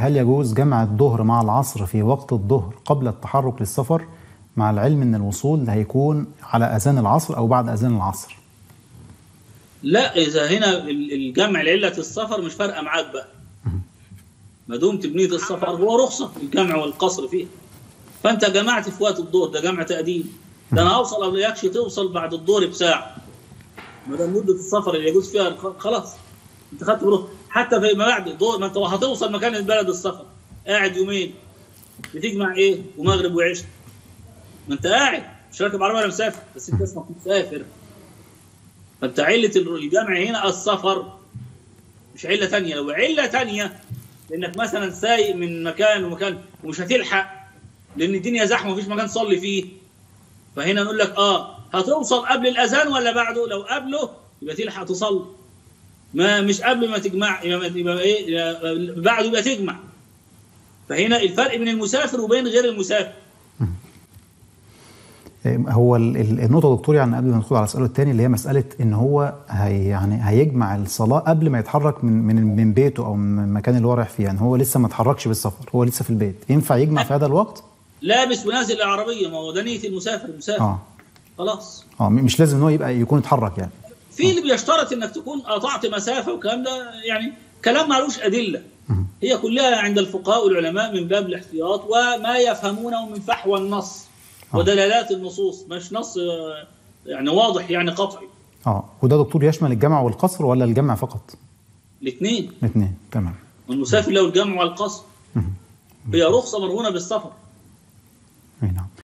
هل يجوز جمع الظهر مع العصر في وقت الظهر قبل التحرك للسفر مع العلم ان الوصول هيكون على اذان العصر او بعد اذان العصر لا اذا هنا الجمع لعله السفر مش فارقه معاك بقى ما دمت بنيه السفر هو رخصه الجمع والقصر فيه فانت جمعت في وقت الظهر ده جمع تقديم ده انا اوصل قبل يكشي توصل بعد الظهر بساعه ما دام مده السفر اللي يجوز فيها خلاص انت خدت بروح حتى فيما بعد الظهر ما انت هتوصل مكان البلد السفر قاعد يومين بتجمع ايه ومغرب وعشاء ما انت قاعد مش راكب عربيه ولا مسافر بس انت اسمك مسافر فانت عله الجمع هنا السفر مش عله ثانيه لو عله ثانيه لانك مثلا سايق من مكان لمكان ومش هتلحق لان الدنيا زحمه ومفيش مكان تصلي فيه فهنا نقول لك اه هتوصل قبل الاذان ولا بعده لو قبله يبقى تلحق تصلي ما مش قبل ما تجمع يبقى, يبقى ايه بعده يبقى تجمع فهنا الفرق بين المسافر وبين غير المسافر هو النقطه دكتور يعني قبل ما ندخل على السؤال الثاني اللي هي مساله ان هو هي يعني هيجمع الصلاه قبل ما يتحرك من من من بيته او من المكان اللي هو رايح فيه يعني هو لسه ما اتحركش بالسفر هو لسه في البيت ينفع يجمع في هذا الوقت؟ لابس ونازل العربيه ما هو ده نيه المسافر المسافر اه خلاص اه مش لازم ان هو يبقى يكون اتحرك يعني في اللي بيشترط انك تكون قطعت مسافه والكلام ده يعني كلام معلوش ادله هي كلها عند الفقهاء والعلماء من باب الاحتياط وما يفهمونه من فحوى النص ودلالات النصوص مش نص يعني واضح يعني قطعي اه وده دكتور يشمل الجمع والقصر ولا الجمع فقط؟ الاثنين الاثنين تمام والمسافر له الجمع والقصر هي رخصه مرهونه بالسفر